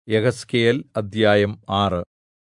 യെഹെസ്കേൽ അദ്ധ്യായം ആറ്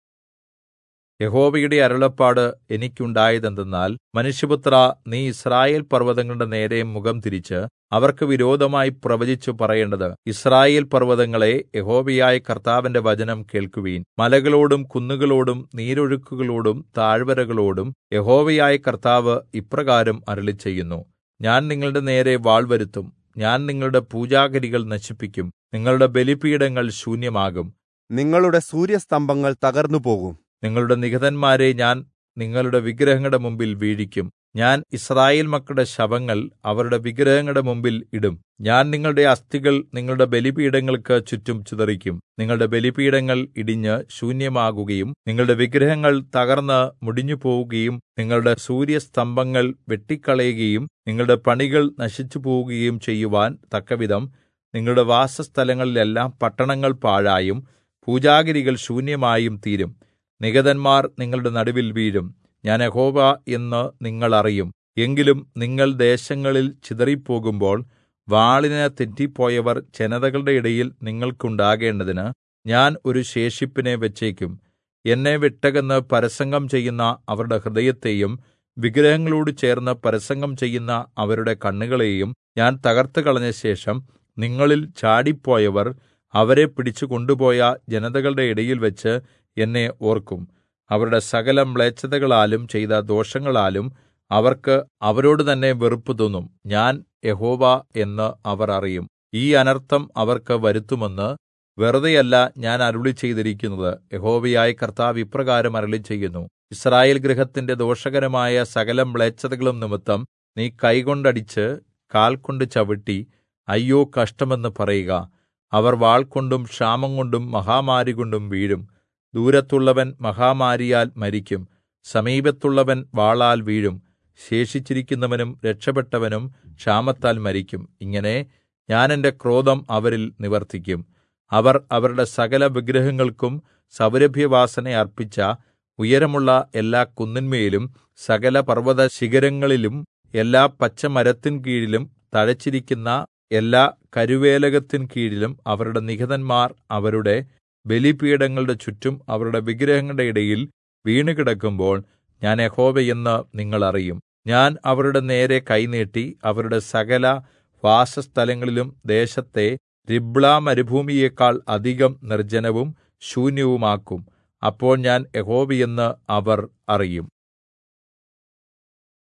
യഹോവയുടെ അരുളപ്പാട് എനിക്കുണ്ടായതെന്തെന്നാൽ മനുഷ്യപുത്രാ നീ യിസ്രായേൽ പർവ്വതങ്ങളുടെ നേരെ മുഖം തിരിച്ച് അവർക്ക് വിരോധമായി പ്രവചിച്ചു പറയേണ്ടത് യിസ്രായേൽ പർവ്വതങ്ങളേ യഹോവയായ കർത്താവിന്റെ വചനം കേൾക്കുവിൻ മലകളോടും കുന്നുകളോടും നീരൊഴുക്കുകളോടും താഴ്വരകളോടും യഹോവയായ കർത്താവ് ഇപ്രകാരം അരുളിച്ചെയ്യുന്നു ഞാൻ നിങ്ങളുടെ നേരെ വാൾ വരുത്തും ഞാൻ നിങ്ങളുടെ പൂജാഗിരികൾ നശിപ്പിക്കും നിങ്ങളുടെ ബലിപീഠങ്ങൾ ശൂന്യമാകും നിങ്ങളുടെ സൂര്യസ്തംഭങ്ങൾ തകർന്നുപോകും നിങ്ങളുടെ നിഹതന്മാരെ ഞാൻ നിങ്ങളുടെ വിഗ്രഹങ്ങളുടെ മുമ്പിൽ വീഴിക്കും ഞാൻ യിസ്രായേൽ മക്കളുടെ ശവങ്ങൾ അവരുടെ വിഗ്രഹങ്ങളുടെ മുമ്പിൽ ഇടും ഞാൻ നിങ്ങളുടെ അസ്ഥികൾ നിങ്ങളുടെ ബലിപീഠങ്ങൾക്ക് ചുറ്റും ചിതറിക്കും നിങ്ങളുടെ ബലിപീഠങ്ങൾ ഇടിഞ്ഞ് ശൂന്യമാകുകയും നിങ്ങളുടെ വിഗ്രഹങ്ങൾ തകർന്ന് മുടിഞ്ഞുപോവുകയും നിങ്ങളുടെ സൂര്യസ്തംഭങ്ങൾ വെട്ടിക്കളയുകയും നിങ്ങളുടെ പണികൾ നശിച്ചുപോവുകയും ചെയ്യുവാൻ തക്കവിധം നിങ്ങളുടെ വാസസ്ഥലങ്ങളിലെല്ലാം പട്ടണങ്ങൾ പാഴായും പൂജാഗിരികൾ ശൂന്യമായും തീരും നിഹതന്മാർ നിങ്ങളുടെ നടുവിൽ വീഴും ഞാൻ യഹോവ എന്ന് നിങ്ങൾ അറിയും എങ്കിലും നിങ്ങൾ ദേശങ്ങളിൽ ചിതറിപ്പോകുമ്പോൾ വാളിന് തെറ്റിപ്പോയവർ ജനതകളുടെ ഇടയിൽ നിങ്ങൾക്കുണ്ടാകേണ്ടതിന് ഞാൻ ഒരു ശേഷിപ്പിനെ വെച്ചേക്കും എന്നെ വിട്ടകന്ന് പരസംഗം ചെയ്യുന്ന അവരുടെ ഹൃദയത്തെയും വിഗ്രഹങ്ങളോട് ചേർന്ന് പരസംഗം ചെയ്യുന്ന അവരുടെ കണ്ണുകളെയും ഞാൻ തകർത്തുകളഞ്ഞ ശേഷം നിങ്ങളിൽ ചാടിപ്പോയവർ അവരെ പിടിച്ചു കൊണ്ടുപോയ ജനതകളുടെ ഇടയിൽ വെച്ച് എന്നെ ഓർക്കും അവരുടെ സകല മ്ലേച്ഛതകളാലും ചെയ്ത ദോഷങ്ങളാലും അവർക്ക് അവരോട് തന്നെ വെറുപ്പ് തോന്നും ഞാൻ യഹോവ എന്ന് അവർ അറിയും ഈ അനർത്ഥം അവർക്ക് വരുത്തുമെന്ന് വെറുതെയല്ല ഞാൻ അരുളി ചെയ്തിരിക്കുന്നത് യഹോവയായ കർത്താവ് ഇപ്രകാരം അരുളി ചെയ്യുന്നു ഇസ്രായേൽ ഗൃഹത്തിന്റെ ദോഷകരമായ സകല മ്ലേച്ഛതകളും നിമിത്തം നീ കൈകൊണ്ടടിച്ച് കാൽകൊണ്ട് ചവിട്ടി അയ്യോ കഷ്ടമെന്ന് പറയുക അവർ വാൾകൊണ്ടും ക്ഷാമം കൊണ്ടും മഹാമാരി കൊണ്ടും വീഴും ദൂരത്തുള്ളവൻ മഹാമാരിയാൽ മരിക്കും സമീപത്തുള്ളവൻ വാളാൽ വീഴും ശേഷിച്ചിരിക്കുന്നവനും രക്ഷപ്പെട്ടവനും ക്ഷാമത്താൽ മരിക്കും ഇങ്ങനെ ഞാൻ എന്റെ ക്രോധം അവരിൽ നിവർത്തിക്കും അവർ അവരുടെ സകല വിഗ്രഹങ്ങൾക്കും സൗരഭ്യവാസന അർപ്പിച്ച ഉയരമുള്ള എല്ലാ കുന്നിന്മേലും സകല പർവ്വത ശിഖരങ്ങളിലും എല്ലാ പച്ചമരത്തിൻ കീഴിലും തഴച്ചിരിക്കുന്ന എല്ലാ കരുവേലകത്തിൻ കീഴിലും അവരുടെ നിഹതന്മാർ അവരുടെ ബലിപീഠങ്ങളുടെ ചുറ്റും അവരുടെ വിഗ്രഹങ്ങളുടെ ഇടയിൽ വീണുകിടക്കുമ്പോൾ ഞാൻ യഹോവയെന്ന് നിങ്ങൾ അറിയും ഞാൻ അവരുടെ നേരെ കൈനീട്ടി അവരുടെ സകല വാസസ്ഥലങ്ങളിലും ദേശത്തെ റിബ്ള മരുഭൂമിയേക്കാൾ അധികം നിർജ്ജനവും ശൂന്യവുമാക്കും അപ്പോൾ ഞാൻ യഹോവയെന്ന് അവർ അറിയും